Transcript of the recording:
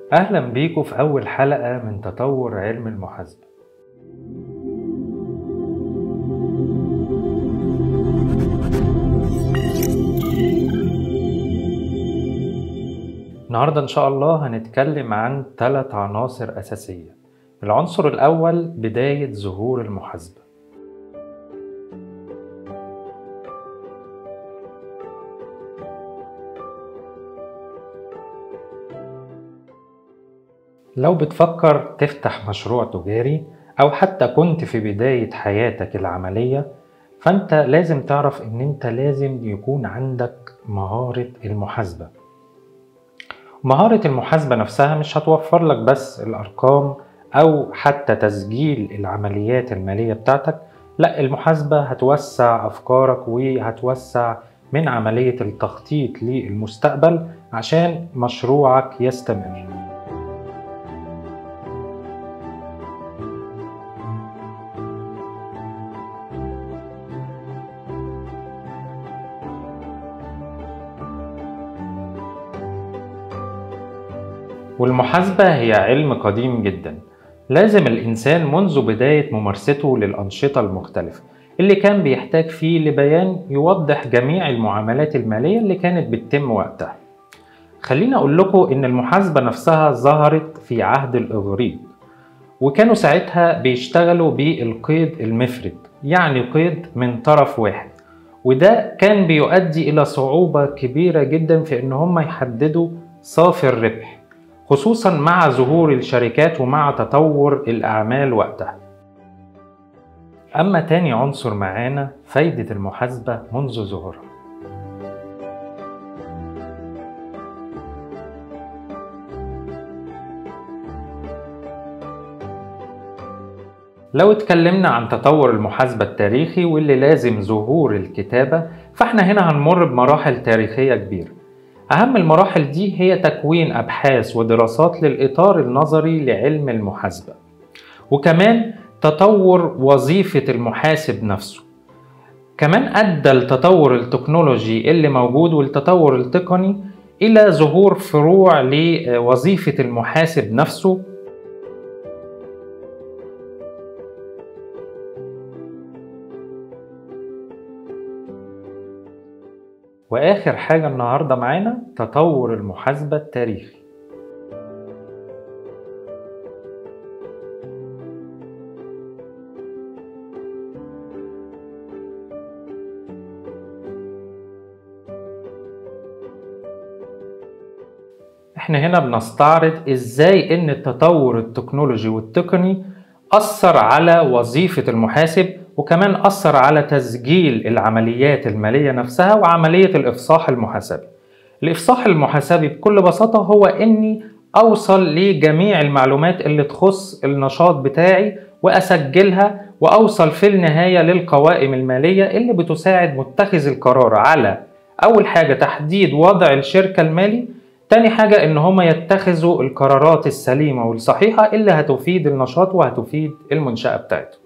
أهلا بيكم في أول حلقة من تطور علم المحاسبة النهاردة إن شاء الله هنتكلم عن ثلاث عناصر أساسية العنصر الأول بداية ظهور المحاسبة لو بتفكر تفتح مشروع تجاري أو حتى كنت في بداية حياتك العملية فأنت لازم تعرف إن أنت لازم يكون عندك مهارة المحاسبة مهارة المحاسبة نفسها مش هتوفر لك بس الأرقام أو حتى تسجيل العمليات المالية بتاعتك لا المحاسبة هتوسع أفكارك وهتوسع من عملية التخطيط للمستقبل عشان مشروعك يستمر والمحاسبة هي علم قديم جدا لازم الإنسان منذ بداية ممارسته للأنشطة المختلفة اللي كان بيحتاج فيه لبيان يوضح جميع المعاملات المالية اللي كانت بتتم وقتها خليني أقول لكم إن المحاسبة نفسها ظهرت في عهد الإغريق وكانوا ساعتها بيشتغلوا بالقيد المفرد يعني قيد من طرف واحد وده كان بيؤدي إلى صعوبة كبيرة جدا في إن هم يحددوا صافي الربح خصوصا مع ظهور الشركات ومع تطور الأعمال وقتها أما تاني عنصر معانا فايدة المحاسبة منذ ظهورها لو اتكلمنا عن تطور المحاسبة التاريخي واللي لازم ظهور الكتابة فاحنا هنا هنمر بمراحل تاريخية كبيرة أهم المراحل دي هي تكوين أبحاث ودراسات للإطار النظري لعلم المحاسبة وكمان تطور وظيفة المحاسب نفسه كمان أدى التطور التكنولوجي اللي موجود والتطور التقني إلى ظهور فروع لوظيفة المحاسب نفسه وآخر حاجة النهاردة معانا تطور المحاسبة التاريخي احنا هنا بنستعرض ازاي ان التطور التكنولوجي والتقني أثر على وظيفة المحاسب وكمان أثر على تسجيل العمليات المالية نفسها وعملية الإفصاح المحاسبي الإفصاح المحاسبي بكل بساطة هو إني أوصل لجميع المعلومات اللي تخص النشاط بتاعي وأسجلها وأوصل في النهاية للقوائم المالية اللي بتساعد متخذ القرار على أول حاجة تحديد وضع الشركة المالي تاني حاجة إن هما يتخذوا القرارات السليمة والصحيحة اللي هتفيد النشاط وهتفيد المنشأة بتاعته